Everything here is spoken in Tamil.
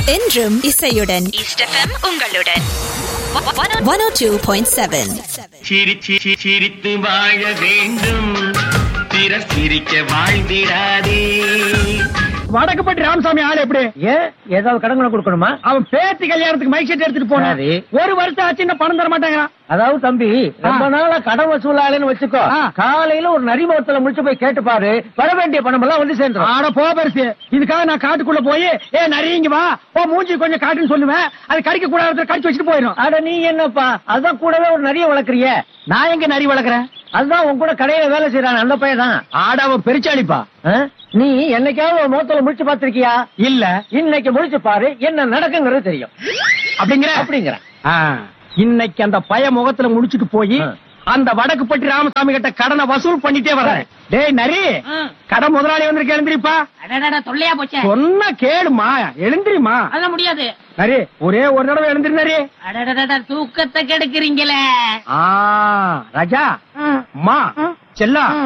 என்றும் இசையுடன் ஈஸ்ட் எஃப்எம் உங்களுடன் one O two point seven சிரிச்சி சி- சிரித்து வாழ வேண்டும் பிறர் சிரிக்க வாழ்ந்திடாதே வடக்குப்பட்டி ராமசாமி ஆள் எப்படி ஏன் ஏதாவது கடன்களை கொடுக்கணுமா அவன் பேத்தி கல்யாணத்துக்கு மைக் செட் எடுத்துட்டு போனான் சரி. ஒரு வருஷம் ஆச்சு இன்னும் பணம் தர மாட்டேங்கிறான் அதாவது தம்பி ரொம்ப நாளா கடன் வசூலாளன்னு வச்சுக்கோ ஆ. காலையில ஒரு நரிமுகத்துல முடிச்சு போய் கேட்டு பாரு வர வேண்டிய பணம் எல்லாம் வந்து சேர்ந்துரும் ஆட போ பெருசு இதுக்காக நான் காட்டுக்குள்ள போய் ஏ நிறைய வா ஓ மூஞ்சி கொஞ்சம் காட்டுன்னு சொல்லுவேன் அது கடிக்க கூடாத கடிச்சு வச்சுட்டு போயிடும் அட நீ என்னப்பா அதான் கூடவே ஒரு நரிய வளர்க்குறிய நான் எங்க நரி வளர்க்குறேன் அதுதான் உன் கூட கடையில வேலை செய்யறான் அந்த பையன் தான் ஆட அவன் பெருச்சாளிப்பா நீ என்னைக்காவது ஒரு முகத்துல முடிச்சு பாத்திருக்கியா இல்ல இன்னைக்கு முடிச்சு பாரு என்ன நடக்குங்கிறது தெரியும் அப்படிங்கிற அப்படிங்கிற ஆ, இன்னைக்கு அந்த பய முகத்துல முடிச்சுட்டு போய் ஆ. அந்த வடக்குப்பட்டி ராமசாமி கிட்ட கடனை வசூல் பண்ணிட்டே வரேன் டேய் நரி கடன் முதலாளி வந்திருக்க எழுந்திரிப்பா அடடடா, தொல்லையா போச்சே சொன்ன கேளுமா எழுந்திரிமா அதெல்லாம் முடியாது நரி ஒரே ஒரு தடவை எழுந்திரி நரி அடடடடா, தூக்கத்தை கெடுக்கிறீங்களே ஆ ராஜா மா செல்லா